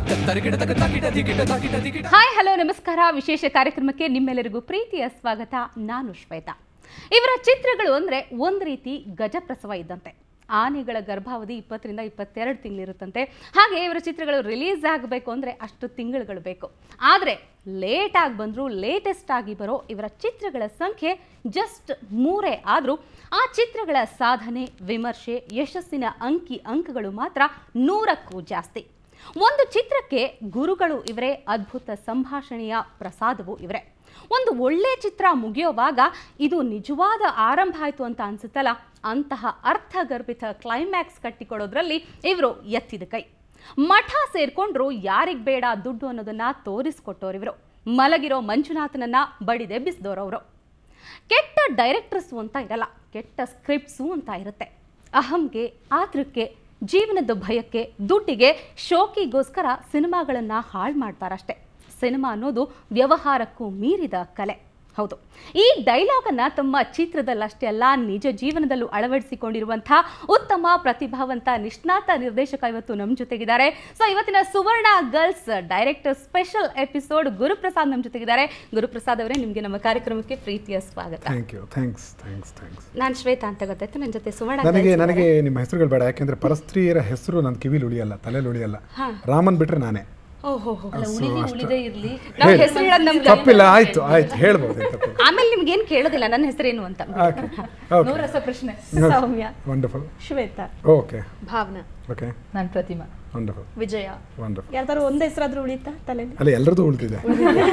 Hi hello ನಮಸ್ಕಾರ ವಿಶೇಷ ಕಾರ್ಯಕ್ರಮಕ್ಕೆ ನಿಮ್ಮೆಲ್ಲರಿಗೂ ಪ್ರೀತಿಯ ಸ್ವಾಗತ ನಾನು ಶ್ವೇತಾ ಇವರ ಚಿತ್ರಗಳು ಅಂದರೆ ಒಂದು ರೀತಿ ಗಜಪ್ರಸವ ಇದ್ದಂತೆ ಆನೆಗಳ ಗರ್ಭಾವಧಿ ಇಪ್ಪತ್ತರಿಂದ ಇಪ್ಪತ್ತೆರಡು ತಿಂಗಳಿರುತ್ತಂತೆ ಹಾಗೆ ಇವರ ಚಿತ್ರಗಳು ರಿಲೀಸ್ ಆಗಬೇಕು ಅಂದರೆ ಅಷ್ಟು ತಿಂಗಳುಗಳು ಬೇಕು ಆದರೆ ಲೇಟ್ ಆಗಿ ಬಂದರೂ ಲೇಟೆಸ್ಟ್ ಆಗಿ ಬರೋ ಇವರ ಚಿತ್ರಗಳ ಸಂಖ್ಯೆ ಜಸ್ಟ್ ಮೂರೇ ಆದರೂ ಆ ಚಿತ್ರಗಳ ಸಾಧನೆ ವಿಮರ್ಶೆ ಯಶಸ್ಸಿನ ಅಂಕಿ ಅಂಕಗಳು ಮಾತ್ರ ನೂರಕ್ಕೂ ಜಾಸ್ತಿ ಒಂದು ಚಿತ್ರಕ್ಕೆ ಗುರುಗಳು ಇವರೇ ಅದ್ಭುತ ಸಂಭಾಷಣೆಯ ಪ್ರಸಾದವು ಇವರೇ ಒಂದು ಒಳ್ಳೆ ಚಿತ್ರ ಮುಗಿಯೋವಾಗ ಇದು ನಿಜವಾದ ಆರಂಭ ಆಯಿತು ಅಂತ ಅನ್ಸುತ್ತಲ್ಲ ಅಂತಹ ಅರ್ಥಗರ್ಭಿತ ಕ್ಲೈಮ್ಯಾಕ್ಸ್ ಕಟ್ಟಿಕೊಡೋದ್ರಲ್ಲಿ ಇವರು ಎತ್ತಿದ ಕೈ ಮಠ ಸೇರ್ಕೊಂಡ್ರು ಯಾರಿಗ್ ಬೇಡ ದುಡ್ಡು ಅನ್ನೋದನ್ನ ತೋರಿಸ್ಕೊಟ್ಟೋರು ಇವರು ಮಲಗಿರೋ ಮಂಜುನಾಥನನ್ನ ಬಡಿದೆಬ್ಬಿಸಿದವರವರು ಕೆಟ್ಟ ಡೈರೆಕ್ಟರ್ಸು ಅಂತ ಇರಲ್ಲ ಕೆಟ್ಟ ಸ್ಕ್ರಿಪ್ಟ್ಸು ಅಂತ ಇರುತ್ತೆ ಅಹಂಗೆ ಆತೃಕ್ಕೆ ಜೀವನದ ಭಯಕ್ಕೆ ದುಡ್ಡಿಗೆ ಶೋಕಿಗೋಸ್ಕರ ಸಿನಿಮಾಗಳನ್ನು ಹಾಳು ಮಾಡ್ತಾರಷ್ಟೆ ಸಿನಿಮಾ ಅನ್ನೋದು ವ್ಯವಹಾರಕ್ಕೂ ಮೀರಿದ ಕಲೆ ಹೌದು ಈ ಡೈಲಾಗನ್ನು ತಮ್ಮ ಚಿತ್ರದಲ್ಲಷ್ಟೇ ಅಲ್ಲ ನಿಜ ಜೀವನದಲ್ಲೂ ಅಳವಡಿಸಿಕೊಂಡಿರುವಂತಹ ಉತ್ತಮ ಪ್ರತಿಭಾವಂತ ನಿಷ್ಣಾತ ನಿರ್ದೇಶಕ ಇವತ್ತು ನಮ್ಮ ಜೊತೆಗಿದ್ದಾರೆ ಸೊ ಇವತ್ತಿನ Suvarna girls director special episode Guruprasad ನಮ್ಮ ಜೊತೆಗಿದ್ದಾರೆ ಗುರುಪ್ರಸಾದ್ ಅವರೇ ನಿಮಗೆ ನಮ್ಮ ಕಾರ್ಯಕ್ರಮಕ್ಕೆ ಪ್ರೀತಿಯ ಸ್ವಾಗತ thank you thanks thanks thanks ನಾನು ಶ್ವೇತಾ ಅಂತ ಗೊತ್ತಾಯ್ತು ನನ್ನ ಜೊತೆ ಸುವರ್ಣ ನನಗೆ girls ನನಗೆ ನಿಮ್ಮ ಹೆಸರುಗಳು ಬೇಡ ಯಾಕೆಂದ್ರೆ ಪರಸ್ತ್ರೀಯರ ಹೆಸರು ನನ್ನ ಕಿವಿಲಿ ಉಳಿಯಲ್ಲ ತಲೆಯಲ್ಲಿ ಉಳಿಯಲ್ಲ ರಾಮನ್ ಬಿಟ್ರೆ ನಾನೇ ಓಹೋ So, ಅಷ್ಟು- ನಾವು ಹೇಳಿ. ಹೆಸರು ಹೇಳೋದು ನಮ್ಗೆ ತಪ್ಪಿಲ್ಲ ಆಯ್ತು ಆಯ್ತು ಹೇಳ್ಬೋದು ಏನ್ ತಪ್ಪಿಲ್ಲ ಆಮೇಲೆ ನಿಮ್ಗೆ ಏನು ಕೇಳೋದಿಲ್ಲ ನನ್ನ ಹೆಸರೇನು ಅಂತ ಓಕೆ ಓಕೆ ನೂರಸ ಪ್ರಶ್ನೆ Soumya wonderful Shweta okay Bhavana okay ನಾನು ಪ್ರತಿಮಾ ವಂಡರ್ಫುಲ್ ವಿಜಯ ವಂಡರ್ಫುಲ್ ಯಾರ್ದಾರು ಒಂದ್ ಹೆಸರಾದ್ರೂ ಉಳಿತಾ ತಲೆಯಲ್ಲಿ ಅಲ್ಲ ಎಲ್ಲರದ್ದು ಉಳಿದಿದೆ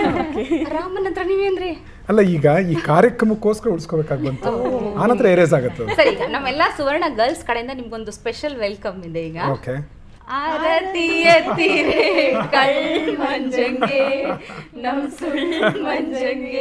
ರಾಮನ್ ಹತ್ರ ನೀವೇನ್ರಿ ಅಲ್ಲ ಈಗ ಈ ಕಾರ್ಯಕ್ರಮಕ್ಕೋಸ್ಕರ ಉಳಿಸ್ಕೋಬೇಕಾಗಿ ಬಂತು ಆನಂತರ ಎರೇಸ್ ಆಗುತ್ತೆ ಅದು. ಸರಿ ಈಗ ನಮ್ಮೆಲ್ಲ ಸುವರ್ಣ ಗರ್ಲ್ಸ್ ಕಡೆಯಿಂದ ನಿಮ್ಗೊಂದು ಸ್ಪೆಷಲ್ ವೆಲ್ಕಮ್ ಇದೆ ಈಗ ಓಕೆ ಆರತಿ ಎತ್ತಿರೆ ಕಳ್ ಮಂಜಂಗೆ ನಮ್ ಸುಳ್ಳು ಮಂಜಂಗೆ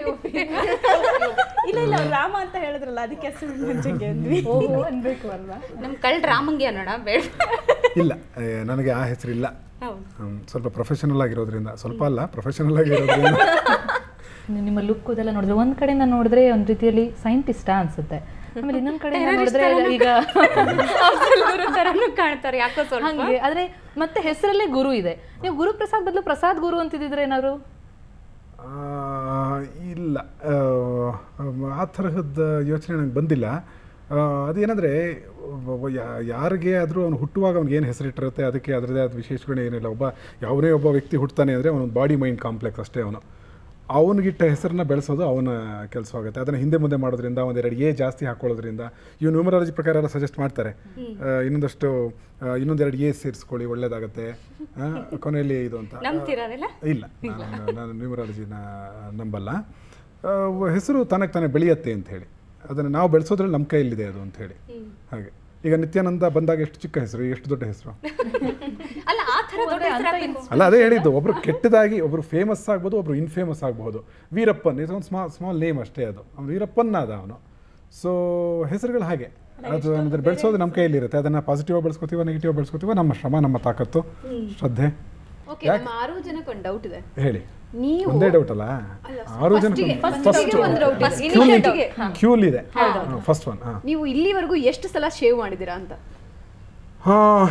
ಇಲ್ಲ ಇಲ್ಲ ರಾಮ ಅಂತ ಹೇಳಿದ್ರಲ್ಲ ಅದಕ್ಕೆ ಸುಳ್ಳು ಮಂಜಂಗೆ ಅಂದ್ವಿ ಓಹೋ ಅನ್ಬೇಕು ಅಲ್ವಾ ನಮ್ ಕಳ್ ರಾಮಂಗೆ ಅನ್ನೋಣ ಬೇಡ ಇಲ್ಲ ಏ, ನನಗೆ ಆ ಹೆಸರಿಲ್ಲ ಹೌದು ಹ್ಮ್, ಸ್ವಲ್ಪ ಪ್ರೊಫೆಷನಲ್ ಆಗಿರೋದ್ರಿಂದ ಸ್ವಲ್ಪ ಅಲ್ಲ ಪ್ರೊಫೆಷನಲ್ ಆಗಿರೋದ್ರಿಂದ ನಿಮ್ಮ ಲುಕ್ ಅದೆಲ್ಲ ನೋಡಿದ್ರೆ ಒಂದ್ ಕಡೆ ನಾನು ನೋಡಿದ್ರೆ ಒಂದ್ ರೀತಿಯಲ್ಲಿ ಸೈಂಟಿಸ್ಟ್ ಅನ್ಸುತ್ತೆ ಆಮೇಲೆ ಇನ್ನೊಂದ್ ಕಡೆ ನೋಡಿದ್ರೆ ಈಗ ಗುರು ತರಾನು ಕಾಣ್ತಾರೆ ಯಾಕೋ ಸ್ವಲ್ಪ ಹಂಗೆ ಆದ್ರೆ ಮತ್ತೆ ಹೆಸರಲ್ಲೇ ಗುರು ಇದೆ ನೀವು ಗುರು ಪ್ರಸಾದ್ ಬದಲು ಪ್ರಸಾದ್ ಗುರು ಅಂತಿದ್ರೆ ಏನಾದ್ರು ಆ, ಇಲ್ಲ ಆ, ಆ ತರಹದ ಯೋಚನೆ ನಂಗೆ ಬಂದಿಲ್ಲ ಆ, ಅದೇನಂದರೆ ಯಾರಿಗೆ ಆದರೂ ಅವನು ಹುಟ್ಟುವಾಗ ಅವ್ನಿಗೆ ಏನು ಹೆಸರಿಟ್ಟಿರುತ್ತೆ ಅದಕ್ಕೆ ಅದರದೇ ಆದ ವಿಶೇಷಗಳು ಏನಿಲ್ಲ ಒಬ್ಬ ಯಾವುದೇ ಒಬ್ಬ ವ್ಯಕ್ತಿ ಹುಟ್ಟುತ್ತಾನೆ ಅಂದರೆ ಅವನ ಬಾಡಿ ಮೈಂಡ್ ಕಾಂಪ್ಲೆಕ್ಸ್ ಅಷ್ಟೇ ಅವನು ಅವನಿಗಿಟ್ಟ ಹೆಸರನ್ನ ಬೆಳೆಸೋದು ಅವನ ಕೆಲಸ ಆಗುತ್ತೆ ಅದನ್ನು ಹಿಂದೆ ಮುಂದೆ ಮಾಡೋದ್ರಿಂದ ಒಂದೆರಡು ಎ ಜಾಸ್ತಿ ಹಾಕೊಳ್ಳೋದ್ರಿಂದ ಇವು ನ್ಯೂಮರಾಲಜಿ ಪ್ರಕಾರ ಎಲ್ಲ ಸಜೆಸ್ಟ್ ಮಾಡ್ತಾರೆ ಆ, ಇನ್ನೊಂದಷ್ಟು ಆ, ಇನ್ನೊಂದೆರಡು ಎ ಸೇರಿಸ್ಕೊಳ್ಳಿ ಒಳ್ಳೇದಾಗತ್ತೆ ಆ, ಕೊನೆಯಲ್ಲಿ ಇದು ಅಂತ ನಂಬ್ತಿರೋದಿಲ್ಲ ಇಲ್ಲ ನಾನು ನಾನು ನ್ಯೂಮರಾಲಜಿನ ನಂಬಲ್ಲ ಆ, ಹೆಸರು ತನಗೆ ತಾನೇ ಬೆಳೆಯತ್ತೆ ಅಂತ ಹೇಳಿ ಅದನ್ನು ನಾವು ಬೆಳೆಸೋದ್ರಲ್ಲಿ ನಮ್ಮ ಕೈಯಲ್ಲಿದೆ ಅದು ಅಂತ ಹೇಳಿ ಹಾಗೆ ಈಗ ನಿತ್ಯಾನಂದ ಬಂದಾಗ ಎಷ್ಟು ಚಿಕ್ಕ ಹೆಸರು ಎಷ್ಟು ದೊಡ್ಡ ಹೆಸರು ಅಲ್ಲ ಆ ಥರ ದೊಡ್ಡ ಹೆಸ್ರು ಹಾಕ್ಬೇಕು. ಅಲ್ಲ ಅದೇ ಹೇಳಿದ್ದು ಒಬ್ರು ಕೆಟ್ಟದಾಗಿ ಒಬ್ರು ಫೇಮಸ್ ಆಗ್ಬೋದು ಒಬ್ರು ಇನ್ಫೇಮಸ್ ಆಗಬಹುದು ವೀರಪ್ಪನ್ ಇದು ಒಂದು ಸ್ಮಾಲ್ ಸ್ಮಾಲ್ ನೇಮ್ ಅಷ್ಟೇ ಅದು ಅವ್ನು ವೀರಪ್ಪನ್ ಆದ ಅವನು ಸೊ ಹೆಸರುಗಳು ಹಾಗೆ ಅದು ಅಂದರೆ ಬೆಳೆಸೋದು ನಮ್ಮ ಕೈಯಲ್ಲಿರುತ್ತೆ ಅದನ್ನು ಪಾಸಿಟಿವ್ ಬೆಳೆಸ್ಕೋತೀವ ನೆಗೆಟಿವ್ ಬೆಳೆಸ್ಕೋತೀವ ನಮ್ಮ ಶ್ರಮ ನಮ್ಮ ತಾಕತ್ತು ಶ್ರದ್ಧೆ ಓಕೆ ನಮ್ಮ ಆರು ಜನಕ್ಕೆ ಒಂದು ಡೌಟ್ ಇದೆ ಹೇಳಿ ನೀವು ಒಂದೇ ಡೌಟ್ ಅಲ್ಲ ಆರು ಜನ ಫಸ್ಟ್ ಒಂದು ಡೌಟ್ ಇದೆ ಕ್ಯೂಲ್ ಇದೆ ಫಸ್ಟ್ ಒನ್ ಹಾಂ ನೀವು ಇಲ್ಲಿವರೆಗೂ ಎಷ್ಟು ಸಲ ಶೇವ್ ಮಾಡಿದ್ದೀರಾ ಅಂತ ಹಾಂ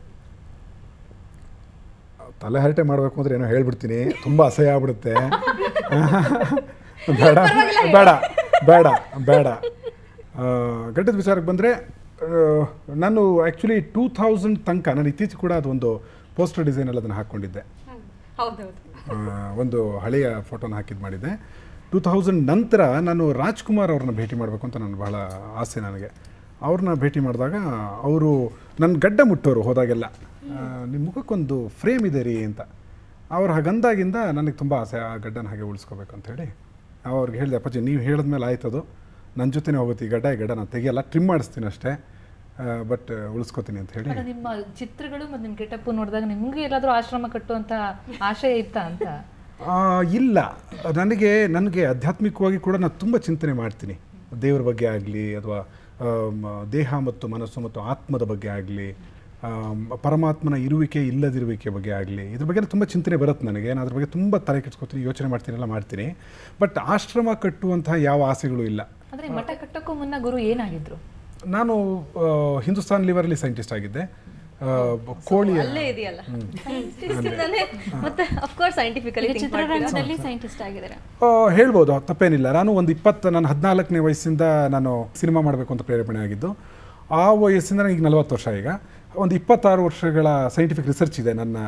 ತಲೆ ಹರಟೆ ಮಾಡಬೇಕು ಅಂದ್ರೆ ಏನೋ ಹೇಳ್ಬಿಡ್ತೀನಿ ತುಂಬ ಅಸಹ್ಯ ಆಗ್ಬಿಡುತ್ತೆ ಬೇಡ ಬೇಡ ಬೇಡ ಬೇಡ ಆ, ಗಡ್ಡದ ವಿಚಾರಕ್ಕೆ ಬಂದರೆ ನಾನು ಆ್ಯಕ್ಚುಲಿ ಟೂ ಥೌಸಂಡ್ ತನಕ ನಾನು ಇತ್ತೀಚೆಗೆ ಕೂಡ ಅದೊಂದು ಪೋಸ್ಟರ್ ಡಿಸೈನಲ್ಲಿ ಅದನ್ನು ಹಾಕ್ಕೊಂಡಿದ್ದೆ ಹೌದೌದು ಆ, ಒಂದು ಹಳೆಯ ಫೋಟೋನ ಹಾಕಿದ್ದು ಮಾಡಿದ್ದೆ ಟೂ ತೌಸಂಡ್ ನಂತರ ನಾನು ರಾಜ್ಕುಮಾರ್ ಅವ್ರನ್ನ ಭೇಟಿ ಮಾಡಬೇಕು ಅಂತ ನಾನು ಬಹಳ ಆಸೆ ನನಗೆ ಅವ್ರನ್ನ ಭೇಟಿ ಮಾಡಿದಾಗ ಅವರು ನನ್ನ ಗಡ್ಡ ಮುಟ್ಟೋರು ಹೋದಾಗೆಲ್ಲ ಆ, ನಿಮ್ಮ ಮುಖಕ್ಕೊಂದು ಫ್ರೇಮ್ ಇದೆ ರೀ ಅಂತ ಅವ್ರು ಹಾಗಂದಾಗಿಂದ ನನಗೆ ತುಂಬ ಆಸೆ ಆ ಗಡ್ಡನ ಹಾಗೆ ಉಳಿಸ್ಕೋಬೇಕು ಅಂತ ಹೇಳಿ ಅವ್ರಿಗೆ ಹೇಳಿದೆ ಅಪ್ಪಾಜಿ ನೀವು ಹೇಳಿದ್ಮೇಲೆ ಆಯ್ತದು ನನ್ನ ಜೊತೆನೇ ಹೋಗುತ್ತೆ ಈ ಗಡ್ಡ ಈ ಗಡ್ಡ ನಾನು ತೆಗಿಯಲ್ಲ ಟ್ರಿಮ್ ಮಾಡಿಸ್ತೀನಿ ಅಷ್ಟೇ ಬಟ್ ಉಳಿಸ್ಕೋತೀನಿ ಅಂತ ಹೇಳಿ ಅಲ್ಲ, ನಿಮ್ಮ ಚಿತ್ರಗಳು ಮತ್ತೆ ನಿಮ್ ಗೆಟಪ್ ನೋಡಿದಾಗ ನಿಮ್ಗೆ ಎಲ್ಲಾದ್ರೂ ಆಶ್ರಮ ಕಟ್ಟುವಂತ ಆಶಯ ಇತ್ತಾ ಅಂತ ಆ, ಇಲ್ಲ ನನಗೆ ನನಗೆ ಆಧ್ಯಾತ್ಮಿಕವಾಗಿ ಕೂಡ ನಾನು ತುಂಬ ಚಿಂತನೆ ಮಾಡ್ತೀನಿ ದೇವರ ಬಗ್ಗೆ ಆಗಲಿ ಅಥವಾ ಆಮ್, ದೇಹ ಮತ್ತು ಮನಸ್ಸು ಮತ್ತು ಆತ್ಮದ ಬಗ್ಗೆ ಆಗಲಿ ಪರಮಾತ್ಮನ ಇರುವಿಕೆ ಇಲ್ಲದಿರುವಿಕೆ ಬಗ್ಗೆ ಆಗಲಿ ಇದ್ರ ಬಗ್ಗೆ ತುಂಬ ಚಿಂತನೆ ಬರುತ್ತೆ ನನಗೆ ನಾನು ಅದ್ರ ಬಗ್ಗೆ ತುಂಬ ತಲೆ ಕೆಡ್ಸ್ಕೊತೀನಿ ಯೋಚನೆ ಮಾಡ್ತೀನಿ ಎಲ್ಲ ಮಾಡ್ತೀನಿ ಬಟ್ ಆಶ್ರಮ ಕಟ್ಟುವಂತಹ ಯಾವ ಆಸೆಗಳು ಇಲ್ಲ ಆದ್ರೆ ಈ ಮಠ ಕಟ್ಟಕ್ಕೂ ಮುನ್ನ ಗುರು ಏನಾಗಿದ್ರು ನಾನು ಆ, ಹಿಂದೂಸ್ತಾನ್ ಲಿವರಲ್ಲಿ ಸೈಂಟಿಸ್ಟ್ ಆಗಿದ್ದೆ ಆ, ಕೋಳಿಯ ಅಲ್ಲೇ ಇದೆಯಲ್ಲ Scientist ಮತ್ತೆ ಅಫ್ಕೋರ್ಸ್ ಸೈಂಟಿಫಿಕಲಿ ಚಿತ್ರರಂಗದಲ್ಲಿ ಸೈಂಟಿಸ್ಟ್ ಆಗಿದ್ದಾರೆ ಆ, ಹೇಳ್ಬೋದು ತಪ್ಪೇನಿಲ್ಲ ನಾನು ಒಂದು ಇಪ್ಪತ್ತು ನಾನು ಹದಿನಾಲ್ಕನೇ ವಯಸ್ಸಿಂದ ನಾನು ಸಿನಿಮಾ ಮಾಡಬೇಕು ಅಂತ ಪ್ರೇರೇಪಣೆ ಆಗಿದ್ದು ಆ ವಯಸ್ಸಿಂದ ನನಗೆ ನಲವತ್ತು ವರ್ಷ ಈಗ ಒಂದು ಇಪ್ಪತ್ತಾರು ವರ್ಷಗಳ ಸೈಂಟಿಫಿಕ್ ರಿಸರ್ಚ್ ಇದೆ ನನ್ನ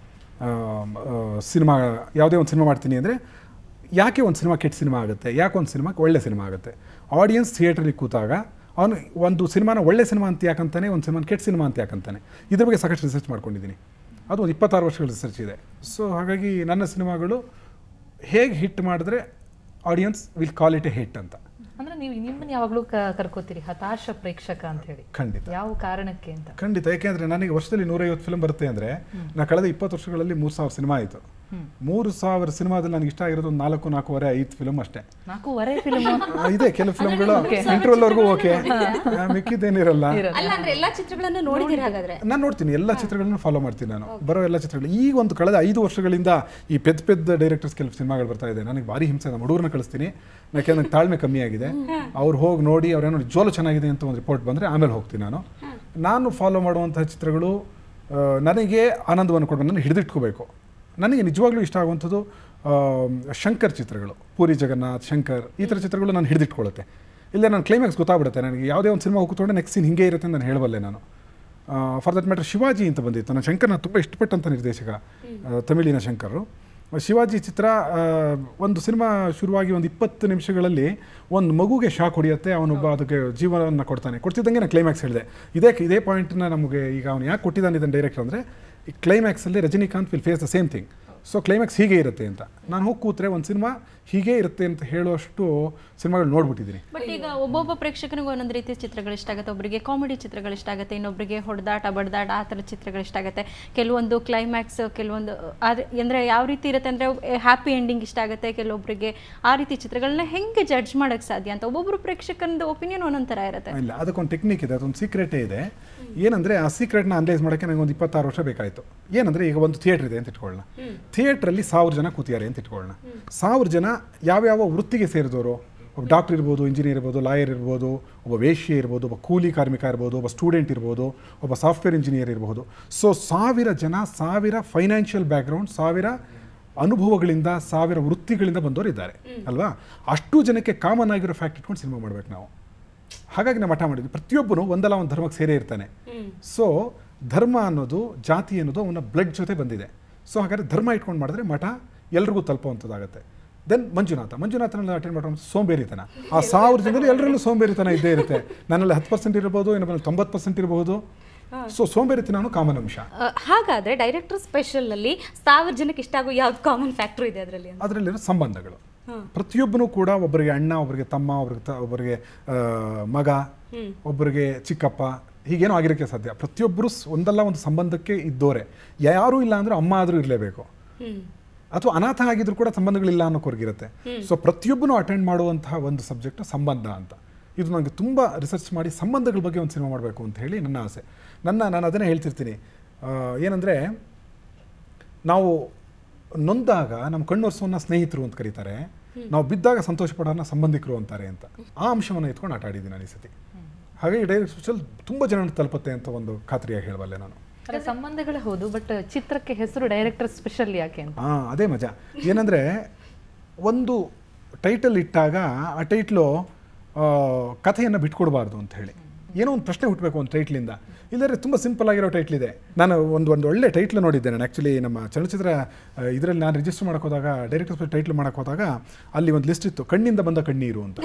ಸಿನಿಮಾ ಯಾವುದೇ ಒಂದು ಸಿನಿಮಾ ಮಾಡ್ತೀನಿ ಅಂದರೆ ಯಾಕೆ ಒಂದು ಸಿನಿಮಾ ಕೆಟ್ಟ ಸಿನಿಮಾ ಆಗುತ್ತೆ ಯಾಕೆ ಒಂದು ಸಿನಿಮಾ ಒಳ್ಳೆ ಸಿನಿಮಾ ಆಗುತ್ತೆ ಆಡಿಯನ್ಸ್ ಥಿಯೇಟ್ರಲ್ಲಿ ಕೂತಾಗ ಅವನು ಒಂದು ಸಿನಿಮಾನ ಒಳ್ಳೆ ಸಿನಿಮಾ ಅಂತ ಯಾಕಂತಾನೆ ಒಂದು ಸಿನಿಮಾನ ಕೆಟ್ಟ ಸಿನಿಮಾ ಅಂತ ಯಾಕಂತಾನೆ ಇದ್ರ ಬಗ್ಗೆ ಸಾಕಷ್ಟು ರಿಸರ್ಚ್ ಮಾಡ್ಕೊಂಡಿದ್ದೀನಿ ಅದು ಒಂದು ಇಪ್ಪತ್ತಾರು ವರ್ಷಗಳ ರಿಸರ್ಚ್ ಇದೆ ಸೊ ಹಾಗಾಗಿ ನನ್ನ ಸಿನಿಮಾಗಳು ಹೇಗೆ ಹಿಟ್ ಮಾಡಿದ್ರೆ audience will call it a hit ಅಂತ ಅಂದ್ರೆ ನೀವು ನಿಮ್ಮನ್ನ ಯಾವಾಗಲೂ ಕರ್ಕೋತೀರಿ ಹತಾಶ ಪ್ರೇಕ್ಷಕ ಅಂತ ಹೇಳಿ ಖಂಡಿತ ಯಾವ ಕಾರಣಕ್ಕೆ ಅಂತ ಖಂಡಿತ ಯಾಕೆಂದ್ರೆ ನನಗೆ ವರ್ಷದಲ್ಲಿ ನೂರೈವತ್ತು ಫಿಲ್ಮ್ ಬರುತ್ತೆ ಅಂದರೆ ನಾ ಕಳೆದ ಇಪ್ಪತ್ತು ವರ್ಷಗಳಲ್ಲಿ ಮೂರು ಸಾವಿರ ಸಿನಿಮಾ ಆಯಿತು ಮೂರು ಸಾವಿರ ಸಿನಿಮಾದಲ್ಲಿ ನನಗೆ ಇಷ್ಟ ಆಗಿರೋದು ಒಂದು ನಾಲ್ಕು ನಾಲ್ಕೂವರೆ ಐದು ಫಿಲ್ಮ್ ಅಷ್ಟೇ ನಾಲ್ಕೂವರೆ ಫಿಲ್ಮ್ ಆ, ಇದೆ ಕೆಲವು ಫಿಲ್ಮ್ಗಳು ಇಂಟರ್ವಲ್ವರೆಗೂ ಓಕೆ ಮಿಕ್ಕಿದ್ದೇನಿರಲ್ಲ ಅಲ್ಲ ಅಂದ್ರೆ ಎಲ್ಲಾ ಚಿತ್ರಗಳನ್ನು ನೋಡಿದಿರಿ ಹಾಗಾದ್ರೆ ನಾನು ನೋಡ್ತೀನಿ ಎಲ್ಲ ಚಿತ್ರಗಳನ್ನು ಫಾಲೋ ಮಾಡ್ತೀನಿ ನಾನು ಬರೋ ಎಲ್ಲ ಚಿತ್ರಗಳು ಈಗ ಒಂದು ಕಳೆದ ಐದು ವರ್ಷಗಳಿಂದ ಈ ಪೆದ್ದ ಪೆದ್ದ ಡೈರೆಕ್ಟರ್ಸ್ ಕೆಲವು ಸಿನಿಮಾಗಳು ಬರ್ತಾ ಇದೆ ನನಗೆ ಭಾರಿ ಹಿಂಸೆ ನಮ್ಮ ಹುಡುಗರನ್ನ ಕಳಿಸ್ತೀನಿ ಯಾಕೆ ನನಗೆ ತಾಳ್ಮೆ ಕಮ್ಮಿ ಆಗಿದೆ ಅವ್ರು ಹೋಗಿ ನೋಡಿ ಅವ್ರೇನೋ ಜೋಲು ಚೆನ್ನಾಗಿದೆ ಅಂತ ಒಂದು ರಿಪೋರ್ಟ್ ಬಂದರೆ ಆಮೇಲೆ ಹೋಗ್ತೀನಿ ನಾನು ನಾನು ಫಾಲೋ ಮಾಡುವಂತಹ ಚಿತ್ರಗಳು ಆ, ನನಗೆ ಆನಂದವನ್ನು ಕೊಡಬೇಕು ನಾನು ಹಿಡಿದಿಟ್ಕೋಬೇಕು ನನಗೆ ನಿಜವಾಗ್ಲೂ ಇಷ್ಟ ಆಗುವಂಥದ್ದು ಆ, ಶಂಕರ್ ಚಿತ್ರಗಳು ಪೂರಿ ಜಗನ್ನಾಥ್ ಶಂಕರ್ ಈ ಥರ ಚಿತ್ರಗಳು ನಾನು ಹಿಡಿದಿಟ್ಕೊಳ್ಳುತ್ತೆ ಇಲ್ಲ ನಾನು ಕ್ಲೈಮ್ಯಾಕ್ಸ್ ಗೊತ್ತಾಗ್ಬಿಡುತ್ತೆ ನನಗೆ ಯಾವುದೇ ಒಂದು ಸಿನಿಮಾ ಕೂತ್ಕೊಂಡೆ ನೆಕ್ಸ್ಟ್ ಸೀನ್ ಹಿಂಗೆ ಇರುತ್ತೆ ಅಂತ ನಾನು ಹೇಳಬಲ್ಲೆ ನಾನು ಫಾರ್ ದಟ್ ಮ್ಯಾಟರ್ ಶಿವಾಜಿ ಅಂತ ಬಂದಿತ್ತು ನಾನು ಶಂಕರ್ನ ತುಂಬ ಇಷ್ಟಪಟ್ಟಂಥ ನಿರ್ದೇಶಕ ಆ, ತಮಿಳಿನ ಶಂಕರು ಶಿವಾಜಿ ಚಿತ್ರ ಆ, ಒಂದು ಸಿನಿಮಾ ಶುರುವಾಗಿ ಒಂದು ಇಪ್ಪತ್ತು ನಿಮಿಷಗಳಲ್ಲಿ ಒಂದು ಮಗುಗೆ ಶಾಕ್ ಹೊಡೆಯುತ್ತೆ ಅವನೊಬ್ಬ ಅದಕ್ಕೆ ಜೀವನವನ್ನು ಕೊಡ್ತಾನೆ ಕೊಡ್ತಿದ್ದಂಗೆ ನಾನು ಕ್ಲೈಮ್ಯಾಕ್ಸ್ ಹೇಳಿದೆ ಇದೇ ಇದೇ ಪಾಯಿಂಟ್ನ ನಮಗೆ ಈಗ ಅವನು ಯಾಕೆ ಕೊಟ್ಟಿದ್ದಾನೆ ಇದನ್ನು ಡೈರೆಕ್ಟರ್ ಅಂದರೆ ಈ ಕ್ಲೈಮ್ಯಾಕ್ಸಲ್ಲಿ Rajinikanth will face the same thing so climax ಹೀಗೆ ಇರುತ್ತೆ ಅಂತ ನಾನು ಹೋಗಿ ಕೂತ್ರೆ ಒಂದು ಸಿನಿಮಾ ಹೀಗೆ ಇರುತ್ತೆ ಅಂತ ಹೇಳುವಷ್ಟು ಸಿನಿಮಾಗಳು ನೋಡ್ಬಿಟ್ಟಿದ್ದೀನಿ ಬಟ್ ಈಗ ಒಬ್ಬೊಬ್ಬ ಪ್ರೇಕ್ಷಕನಿಗೂ ಒಂದೊಂದು ರೀತಿಯ ಚಿತ್ರಗಳು ಇಷ್ಟ ಆಗುತ್ತೆ ಒಬ್ಬರಿಗೆ ಕಾಮಿಡಿ ಚಿತ್ರಗಳು ಇಷ್ಟ ಆಗುತ್ತೆ ಇನ್ನೊಬ್ಬರಿಗೆ ಹೊಡೆದಾಟ ಬಡ್ದಾಟ ಆ ಥರ ಚಿತ್ರಗಳು ಇಷ್ಟ ಆಗುತ್ತೆ ಕೆಲವೊಂದು ಕ್ಲೈಮ್ಯಾಕ್ಸ್ ಕೆಲವೊಂದು ಅದ್- ಅಂದ್ರೆ ಯಾವ ರೀತಿ ಇರುತ್ತೆ ಅಂದ್ರೆ ಹ್ಯಾಪಿ ಎಂಡಿಂಗ್ ಇಷ್ಟ ಆಗುತ್ತೆ ಕೆಲವೊಬ್ಬರಿಗೆ ಆ ರೀತಿ ಚಿತ್ರಗಳನ್ನ ಹೆಂಗೆ ಜಡ್ಜ್ ಮಾಡಕ್ ಸಾಧ್ಯ ಅಂತ ಒಬ್ಬೊಬ್ರು ಪ್ರೇಕ್ಷಕನದ ಒಪಿನಿಯನ್ ಒಂದೊಂದು ಥರ ಇರುತ್ತೆ ಇಲ್ಲ ಅದಕ್ಕೊಂದು ಟೆಕ್ನಿಕ್ ಇದೆ ಅದೊಂದು ಸೀಕ್ರೆಟೇ ಇದೆ ಏನಂದರೆ ಆ ಸೀಕ್ರೆಟ್ನ ಅನಲೈಸ್ ಮಾಡೋಕ್ಕೆ ನನಗೆ ಒಂದು ಇಪ್ಪತ್ತಾರು ವರ್ಷ ಬೇಕಾಯಿತು ಏನಂದರೆ ಈಗ ಒಂದು ಥಿಯೇಟ್ರ್ ಇದೆ ಅಂತ ಇಟ್ಕೊಳ್ಳೋಣ ಥಿಯೇಟ್ರಲ್ಲಿ ಸಾವಿರ ಜನ ಕೂತಿದ್ದಾರೆ ಅಂತ ಇಟ್ಕೊಳ್ಳೋಣ ಸಾವಿರ ಜನ ಯಾವ್ಯಾವ ವೃತ್ತಿಗೆ ಸೇರಿದವರು ಒಬ್ಬ ಡಾಕ್ಟರ್ ಇರ್ಬೋದು ಇಂಜಿನಿಯರ್ ಇರ್ಬೋದು ಲಾಯರ್ ಇರ್ಬೋದು ಒಬ್ಬ ವೇಶ್ಯ ಇರ್ಬೋದು ಒಬ್ಬ ಕೂಲಿ ಕಾರ್ಮಿಕ ಇರ್ಬೋದು ಒಬ್ಬ ಸ್ಟೂಡೆಂಟ್ ಇರ್ಬೋದು ಒಬ್ಬ ಸಾಫ್ಟ್ವೇರ್ ಇಂಜಿನಿಯರ್ ಇರ್ಬೋದು ಸೊ ಸಾವಿರ ಜನ ಸಾವಿರ ಫೈನಾನ್ಷಿಯಲ್ ಬ್ಯಾಕ್ಗ್ರೌಂಡ್ ಸಾವಿರ ಅನುಭವಗಳಿಂದ ಸಾವಿರ ವೃತ್ತಿಗಳಿಂದ ಬಂದವರು ಇದ್ದಾರೆ ಅಲ್ವಾ ಅಷ್ಟು ಜನಕ್ಕೆ ಕಾಮನ್ ಆಗಿರೋ ಫ್ಯಾಕ್ಟ್ ಇಟ್ಕೊಂಡು ಸಿನಿಮಾ ಮಾಡ್ಬೇಕು ನಾವು ಹಾಗಾಗಿ ನಾವು ಮಠ ಮಾಡಿದ್ವಿ ಪ್ರತಿಯೊಬ್ಬನು ಒಂದಲ್ಲ ಒಂದು ಧರ್ಮಕ್ಕೆ ಸೇರೇ ಇರ್ತಾನೆ ಸೊ ಧರ್ಮ ಅನ್ನೋದು ಜಾತಿ ಅನ್ನೋದು ಅವನ ಬ್ಲಡ್ ಜೊತೆ ಬಂದಿದೆ ಸೊ ಹಾಗಾದ್ರೆ ಧರ್ಮ ಇಟ್ಕೊಂಡು ಮಾಡಿದ್ರೆ ಮಠ ಎಲ್ರಿಗೂ ತಲುಪುವಂಥದ್ದಾಗುತ್ತೆ ದೆನ್ ಮಂಜುನಾಥ ಮಂಜುನಾಥನಲ್ಲಿ ಅಟೆಂಡ್ ಮಾಡೋ ಸೋಂಬೇರಿತನ ಆ ಸಾವಿರ ಜನರಲ್ಲಿ ಎಲ್ಲರಲ್ಲೂ ಸೋಂಬೇರಿತನ ಇದ್ದೇ ಇರುತ್ತೆ ನನ್ನಲ್ಲಿ ಹತ್ತು ಪರ್ಸೆಂಟ್ ಇರ್ಬೋದು ಇನ್ನೊಬ್ಬರಲ್ಲಿ ತೊಂಬತ್ತು ಪರ್ಸೆಂಟ್ ಇರಬಹುದು ಸೊ ಸೋಂಬೇರಿತನ ಕಾಮನ್ ಅಂಶ ಆ, ಹಾಗಾದ್ರೆ ಡೈರೆಕ್ಟರ್ ಸ್ಪೆಷಲ್ ಅಲ್ಲಿ ಸಾವಿರ ಜನಕ್ಕೆ ಇಷ್ಟ ಆಗೋ ಯಾವ್ದು ಕಾಮನ್ ಫ್ಯಾಕ್ಟರ್ ಇದೆ ಅದರಲ್ಲಿ ಅದರಲ್ಲಿರೋ ಸಂಬಂಧಗಳು ಪ್ರತಿಯೊಬ್ಬನು ಕೂಡ ಒಬ್ಬರಿಗೆ ಅಣ್ಣ ಒಬ್ಬರಿಗೆ ತಮ್ಮ ಒಬ್ಬರಿಗೆ ತ ಒಬ್ಬರಿಗೆ ಆ, ಮಗ ಒಬ್ಬರಿಗೆ ಚಿಕ್ಕಪ್ಪ ಹೀಗೇನೋ ಆಗಿರೋಕ್ಕೆ ಸಾಧ್ಯ ಪ್ರತಿಯೊಬ್ಬರು ಸ್- ಒಂದಲ್ಲ ಒಂದು ಸಂಬಂಧಕ್ಕೆ ಇದ್ದೋರೆ ಯಾರೂ ಇಲ್ಲ ಅಂದ್ರೆ ಅಮ್ಮ ಆದರೂ ಇರಲೇಬೇಕು ಅಥವಾ ಅನಾಥ ಆಗಿದ್ರು ಕೂಡ ಸಂಬಂಧಗಳಿಲ್ಲ ಅನ್ನೋಕ್ವರ್ಗಿರುತ್ತೆ ಸೊ ಪ್ರತಿಯೊಬ್ಬನು ಅಟೆಂಡ್ ಮಾಡುವಂತಹ ಒಂದು ಸಬ್ಜೆಕ್ಟ್ ಸಂಬಂಧ ಅಂತ ಇದು ನನಗೆ ತುಂಬ ರಿಸರ್ಚ್ ಮಾಡಿ ಸಂಬಂಧಗಳ ಬಗ್ಗೆ ಒಂದು ಸಿನಿಮಾ ಮಾಡಬೇಕು ಅಂತ ಹೇಳಿ ನನ್ನ ಆಸೆ ನನ್ನ ನಾನು ಅದನ್ನೇ ಹೇಳ್ತಿರ್ತೀನಿ ಆ, ಏನಂದರೆ ನಾವು ನೊಂದಾಗ ನಮ್ಮ ಕಣ್ಣೊರ್ಸೋನ್ನ ಸ್ನೇಹಿತರು ಅಂತ ಕರೀತಾರೆ ನಾವು ಬಿದ್ದಾಗ ಸಂತೋಷ ಪಡೋನ್ನ ಸಂಬಂಧಿಕರು ಅಂತಾರೆ ಅಂತ ಆ ಅಂಶವನ್ನು ಎತ್ಕೊಂಡು ಆಟ ಆಡಿದ್ದೀನಿ ನಾನು ಈ ಸತಿ ಹಾಗಾಗಿ ಡೈರೆಕ್ಟ್ ಸ್ಪೆಷಲ್ ತುಂಬ ಜನ ತಲುಪುತ್ತೆ ಅಂತ ಒಂದು ಖಾತ್ರಿಯಾಗಿ ಹೇಳಬಲ್ಲೆ ನಾನು ಅದೇ ಸಂಬಂಧಗಳೇ ಹೌದು ಬಟ್ ಚಿತ್ರಕ್ಕೆ ಹೆಸರು ಡೈರೆಕ್ಟರ್ ಸ್ಪೆಷಲ್ ಯಾಕೆ ಅಂತ ಹಾಂ ಅದೇ ಮಜಾ ಏನಂದರೆ ಒಂದು ಟೈಟಲ್ ಇಟ್ಟಾಗ ಆ ಟೈಟ್ಲು ಕಥೆಯನ್ನು ಬಿಟ್ಕೊಡ್ಬಾರ್ದು ಅಂತ ಹೇಳಿ ಏನೋ ಒಂದು ಪ್ರಶ್ನೆ ಹುಟ್ಟಬೇಕು ಒಂದು ಟೈಟ್ಲಿಂದ ಇಲ್ಲದ್ರೆ ತುಂಬ ಸಿಂಪಲ್ ಆಗಿರೋ ಟೈಟ್ಲ್ ಇದೆ ನಾನು ಒಂದು ಒಂದು ಒಳ್ಳೆ ಟೈಟ್ಲ್ ನೋಡಿದ್ದೆ ನಾನು ಆ್ಯಕ್ಚುಲಿ ನಮ್ಮ ಚಲನಚಿತ್ರ ಇದರಲ್ಲಿ ನಾನು ರಿಜಿಸ್ಟರ್ ಮಾಡಕ್ಕೆ ಹೋದಾಗ ಡೈರೆಕ್ಟರ್ ಟೈಟ್ಲ್ ಮಾಡಕ್ಕೆ ಹೋದಾಗ ಅಲ್ಲಿ ಒಂದು ಲಿಸ್ಟ್ ಇತ್ತು ಕಣ್ಣಿಂದ ಬಂದ ಕಣ್ಣೀರು ಅಂತ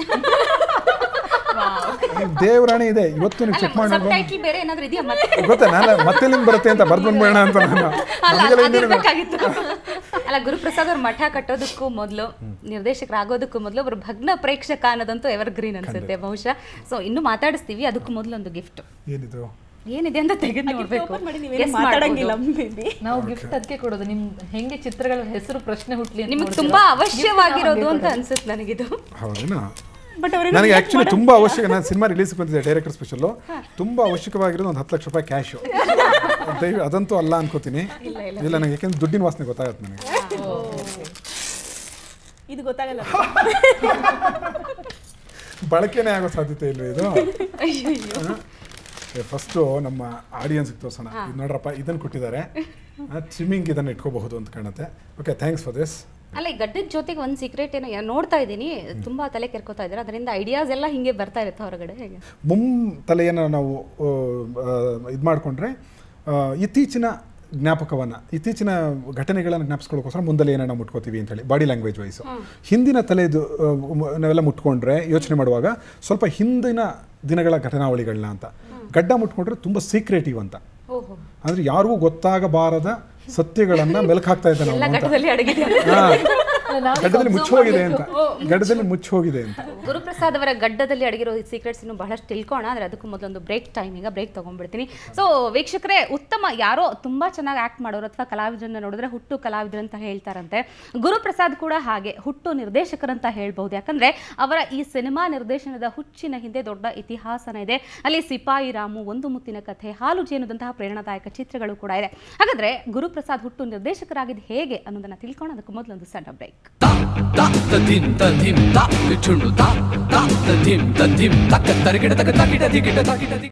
ದೇವರಾಣಿ ಇದೆ ಇವತ್ತು ನೀವು ಚೆಕ್ ಮಾಡಿ ನೋಡ್ಬೋದು. ಟೈಟ್ಲ್ ಬೇರೆ ಏನಾದ್ರು ಇದೆಯಾ ಮತ್ತೆ ಗೊತ್ತಾ ನಾನು ಮತ್ತೆ ನಿಮ್ಗೆ ಬರುತ್ತೆ ಅಂತ ಬರ್ದು ಬಂದ್ಬೇಡ ಅಂತ ನಾನು ಅಲ್ಲ, ನಮಗೆಲ್ಲ ಅದು ಹಿಂದಿನ- ಇರ್ಬೇಕಾಗಿತ್ತು. ಅಲ್ಲ ಗುರುಪ್ರಸಾದ್ ಅವ್ರ ಮಠ ಕಟ್ಟೋದಕ್ಕೂ ಮೊದಲು ನಿರ್ದೇಶಕರಾಗೋದಕ್ಕೂ ಮೊದಲು ಒಬ್ರು ಭಗ್ನ ಪ್ರೇಕ್ಷಕ ಅನ್ನೋದಂತೂ ಎವರ್ ಗ್ರೀನ್ ಅನ್ಸುತ್ತೆ ಬಹುಶಃ ಸೊ ಇನ್ನು ಮಾತಾಡಿಸ್ತೀವಿ ಅದಕ್ಕೂ ಮೊದಲು ಒಂದು ಗಿಫ್ಟ್ ಏನಿದು ಏನಿದೆ ಅಂತ ತೆಗೆದು ನೋಡ್ಬೇಕು ಓಪನ್ ಮಾಡಿ Guess ನೀವೇನು ಮಾಡ್ಬೋದು. ಮಾತಾಡಂಗಿಲ್ಲ ಬೇಬಿ ನಾವು ಗಿಫ್ಟ್ ಅದಕ್ಕೆ ಕೊಡೋದು ನಿಮ್ ಹೆಂಗೆ ಚಿತ್ರಗಳ ಹೆಸರು ಪ್ರಶ್ನೆ ಹುಟ್ಲಿ ಅಂತ ನಿಮ್ಗೆ ನೋಡ್ತೀರಾ? ತುಂಬಾ Gift ಅವಶ್ಯವಾಗಿರೋದು ನಾವು ಅಂತ ಹಂಗೆ ಅನ್ಸುತ್ತೆ ನನಗಿದು ಹೌದೇನಾ ಬಟ್ ಅವ್ರಿಗೆ ನನಗೆ ಆಕ್ಚುಲಿ ತುಂಬಾ ಅವಶ್ಯಕ ನಾನು ಸಿನಿಮಾ ರಿಲೀಸ್ ಬಂದಿದೆ ಡೈರೆಕ್ಟರ್ ಸ್ಪೆಷಲ್ ತುಂಬಾ ಅವಶ್ಯಕವಾಗಿರೋದು ಒಂದು ಹತ್ತು ಲಕ್ಷ ರೂಪಾಯಿ ಕ್ಯಾಶು ದಯವಿ ಅದಂತೂ ಅಲ್ಲ ಅನ್ಕೋತೀನಿ ಇಲ್ಲ ನನಗೆ ಯಾಕೆಂದ್ರೆ ದುಡ್ಡಿನ ವಾಸನೆ ಗೊತ್ತಾಗುತ್ತೆ ನನಗೆ ಇದು ಗೊತ್ತಾಗಲ್ಲ ಬಳಕೆನೇ ಆಗೋ ಸಾಧ್ಯತೆ ಇಲ್ಲ ಇದು ಫಸ್ಟು ನಮ್ಮ ಆಡಿಯನ್ಸ್ಗೆ ತೋರಿಸೋಣ ಇದು ನೋಡ್ರಪ್ಪ ಇದನ್ನು ಕೊಟ್ಟಿದ್ದಾರೆ ಸ್ವಿಮ್ಮಿಂಗ್ ಇದನ್ನು ಇಟ್ಕೋಬಹುದು ಅಂತ ಕಾಣುತ್ತೆ ಓಕೆ ಥ್ಯಾಂಕ್ಸ್ ಫಾರ್ ದಿಸ್ ಅಲ್ಲ ಈ ಗಡ್ಡದ ಜೊತೆಗೆ ಒಂದು ಸೀಕ್ರೆಟ್ ಏನೋ ಯಾ- ನೋಡ್ತಾ ಇದ್ದೀನಿ ತುಂಬಾ ತಲೆ ಕೆರ್ಕೋತಾ ಇದ್ದಾರೆ ಅದರಿಂದ ಐಡಿಯಾಸ್ ಎಲ್ಲ ಹಿಂಗೆ ಬರ್ತಾ ಇರುತ್ತೆ ಹೊರಗಡೆ ಹೇಗೆ ಮುಮ್ ತಲೆಯನ್ನು ನಾವು ಇದು ಮಾಡಿಕೊಂಡ್ರೆ ಇತ್ತೀಚಿನ ಜ್ಞಾಪಕವನ್ನು ಇತ್ತೀಚಿನ ಘಟನೆಗಳನ್ನು ಜ್ಞಾಪಿಸ್ಕೊಳ್ಳೋಕ್ಕೋಸ್ಕರ ಮುಂದಲೆ ಏನೋ ನಾವು ಮುಟ್ಕೋತೀವಿ ಅಂತೇಳಿ ಬಾಡಿ ಲ್ಯಾಂಗ್ವೇಜ್ ವೈಸು ಹಿಂದಿನ ತಲೆದು ಆ, ಮ- ನಾವೆಲ್ಲ ಮುಟ್ಕೊಂಡ್ರೆ ಯೋಚನೆ ಮಾಡುವಾಗ ಸ್ವಲ್ಪ ಹಿಂದಿನ ದಿನಗಳ ಘಟನಾವಳಿಗಳನ್ನ ಅಂತ ಗಡ್ಡ ಮುಟ್ಕೊಂಡ್ರೆ ತುಂಬ ಸೀಕ್ರೆಟಿವ್ ಅಂತ ಓಹೋ ಅಂದರೆ ಯಾರಿಗೂ ಗೊತ್ತಾಗಬಾರದ ಸತ್ಯಗಳನ್ನು ಮೆಲುಕು ಹಾಕ್ತಾ ಇದ್ದಾನೆ ಎಲ್ಲ ಅವನು ಅಂತ ಗಡ್ಡದಲ್ಲಿ ಅಡಗಿದೆ ಹಾ. ಗಡ್ಡದಲ್ಲಿ ಮುಚ್ಚೋಗಿದೆ ಅಂತ ಗಡ್ಡದಲ್ಲಿ ಮುಚ್ಚೋಗಿದೆ ಅಂತ ಗುರುಪ್ರಸಾದ್ ಅವರ ಗಡ್ಡದಲ್ಲಿ ಅಡಗಿರೋ ಸೀಕ್ರೆಟ್ಸ್ ಇನ್ನು ಬಹಳಷ್ಟು ತಿಳ್ಕೋಣ ಆದರೆ ಅದಕ್ಕೂ ಮೊದಲೊಂದು ಬ್ರೇಕ್ ಟೈಮ್ ಈಗ ಬ್ರೇಕ್ ತೊಗೊಂಡ್ಬಿಡ್ತೀನಿ ಸೊ ವೀಕ್ಷಕರೇ ಉತ್ತಮ ಯಾರೋ ತುಂಬಾ ಚೆನ್ನಾಗಿ ಆಕ್ಟ್ ಮಾಡೋರು ಅಥವಾ ಕಲಾವಿದರನ್ನ ನೋಡಿದ್ರೆ ಹುಟ್ಟು ಕಲಾವಿದರು ಅಂತ ಹೇಳ್ತಾರಂತೆ ಗುರುಪ್ರಸಾದ್ ಕೂಡ ಹಾಗೆ ಹುಟ್ಟು ನಿರ್ದೇಶಕರಂತ ಹೇಳ್ಬಹುದು ಯಾಕಂದ್ರೆ ಅವರ ಈ ಸಿನಿಮಾ ನಿರ್ದೇಶನದ ಹುಚ್ಚಿನ ಹಿಂದೆ ದೊಡ್ಡ ಇತಿಹಾಸನ ಇದೆ ಅಲ್ಲಿ ಸಿಪಾಯಿ ರಾಮು ಒಂದು ಮುತ್ತಿನ ಕಥೆ ಹಾಲು ಜೇನುದಂತಹ ಪ್ರೇರಣಾದಾಯಕ ಚಿತ್ರಗಳು ಕೂಡ ಇದೆ ಹಾಗಾದ್ರೆ ಗುರುಪ್ರಸಾದ್ ಹುಟ್ಟು ನಿರ್ದೇಶಕರಾಗಿದ್ದು ಹೇಗೆ ಅನ್ನೋದನ್ನ ತಿಳ್ಕೊಂಡು ಅದಕ್ಕೂ ಮೊದಲೊಂದು ಸಣ್ಣ break ta ta ta dim ta dim ta chundu ta ta ta dim ta dim ta ka tarigida ta ka tarigida digida ta kita